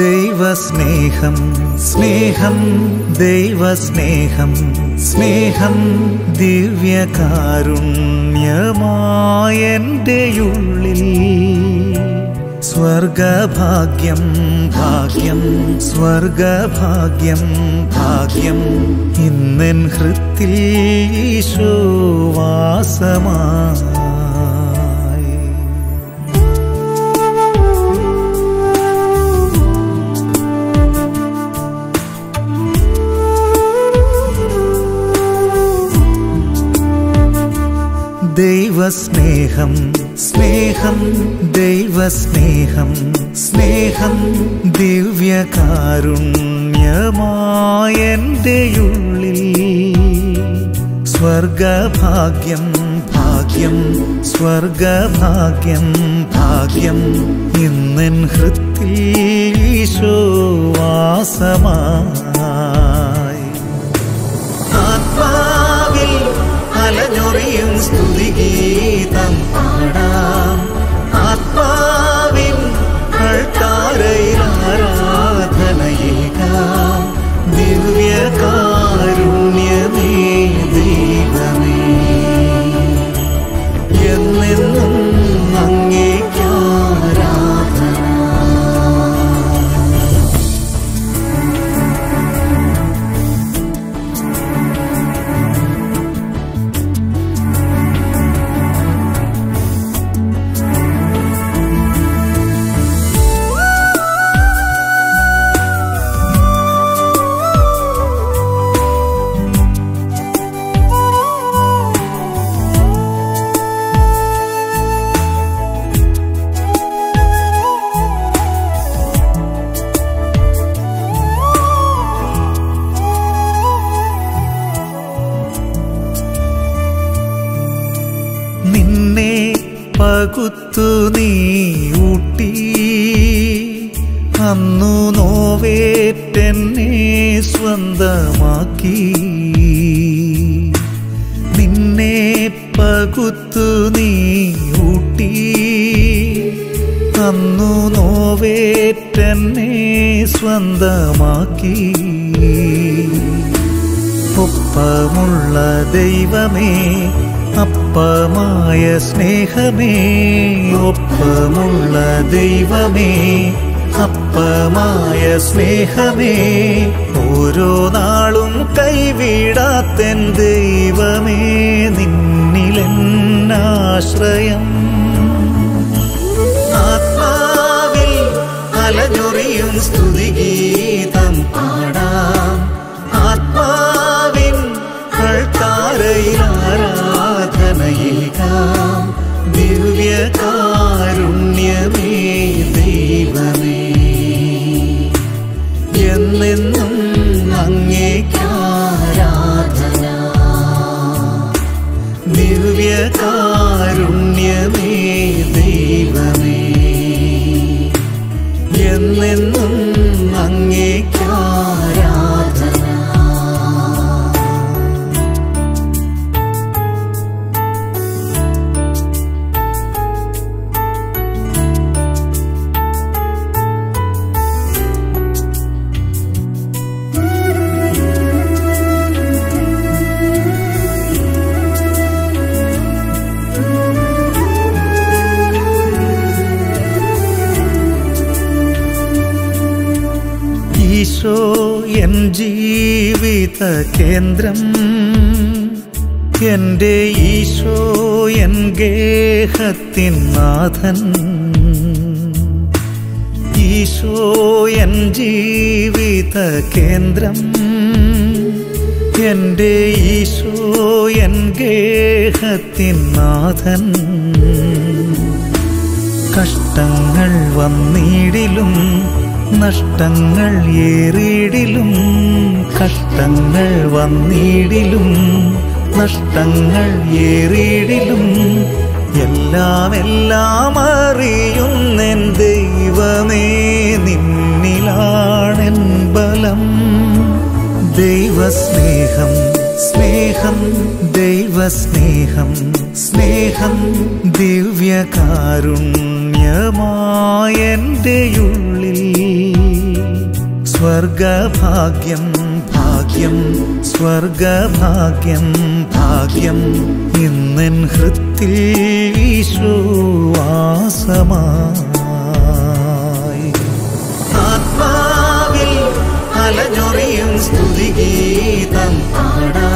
ദൈവസ്നേഹം സ്നേഹം ദൈവസ്നേഹം സ്നേഹം ദിവ്യകാരുണ്യമായെൻ്റെ ഉള്ളിൽ സ്വർഗഭാഗ്യം ഭാഗ്യം സ്വർഗഭാഗ്യം ഭാഗ്യം ഇന്നൻ ഹൃത്തിൽ ഈശോ വാസമായി ദൈവസ്നേഹം സ്നേഹം ദൈവസ്നേഹം സ്നേഹം ദിവ്യകാരുണ്യമായെൻ്റെ ഉള്ളിൽ സ്വർഗഭാഗ്യം ഭാഗ്യം സ്വർഗഭാഗ്യം ഭാഗ്യം ഇന്നൻ ഹൃത്തിൽ ഈശോ വാസമായി ആത്മാവിൽ അലഞ്ഞൊറിയും സ്തുതിഗീതം പാടാം ആത്മാവിൻ അൾത്താരയിൽ ആരാധനയേകാം ദിവ്യകാരുണ്യമേ ദൈവമേ എന്നെന്നും അങ്ങേക്കാരാധന നിന്നെ പകുത്തു നീ ഊട്ടി അന്നു നോവേറ്റെന്നെ സ്വന്തമാക്കി നിന്നെ പകുത്തു നീ ഊട്ടി അന്നു നോവേറ്റെന്നെ സ്വന്തമാക്കി ഒപ്പമുള്ള ദൈവമേ അപ്പമായ സ്നേഹമേ ഒപ്പമുള്ള ദൈവമേ അപ്പമായ സ്നേഹമേ ഓരോ നാളും കൈവിടാത്തൻ ദൈവമേ നിന്നിലെന്നാശ്രയം ആത്മാവിൽ അലഞ്ഞൊറിയും സ്തുതിഗീതം പാടാം ആത്മാവിൻ അൾത്താരയിൽ ആരാധനയേകാം ദിവ്യകാരുണ്യമേ ദൈവമേ എന്നെന്നും അങ്ങേക്കാരാധന ദിവ്യകാരുണ്യമേ ദൈവമേ എന്നെന്നും അങ്ങേക്കാരാധന ഈശോ എൻ ജീവിത കേന്ദ്രം എൻ്റെ ഈശോ എൻ ഗേഹത്തിൻ നാഥൻ ഈശോ എൻ ജീവിത കേന്ദ്രം എൻ്റെ ഈശോ എൻ ഗേഹത്തിൻ നാഥൻ കഷ്ടങ്ങൾ വന്നിടിലും നഷ്ടങ്ങൾ ഏറിടിലും കഷ്ടങ്ങൾ വന്നിടിലും നഷ്ടങ്ങൾ ഏറിടിലും എല്ലാം എല്ലാം അറിയുന്നെൻ ദൈവമേ നിന്നിലാണെൻ ബലം ദൈവസ്നേഹം സ്നേഹം ദൈവസ്നേഹം സ്നേഹം ദിവ്യകാരുണ്യമായെൻ്റെ ഉള്ളിൽ സ്വർഗഭാഗ്യം ഭാഗ്യം സ്വർഗഭാഗ്യം ഭാഗ്യം ഇന്നൻ ഹൃത്തിൽ ഈശോവാസമായി ആത്മാവിൽ അലഞ്ഞൊറിയും സ്തുതിഗീതം പാടാ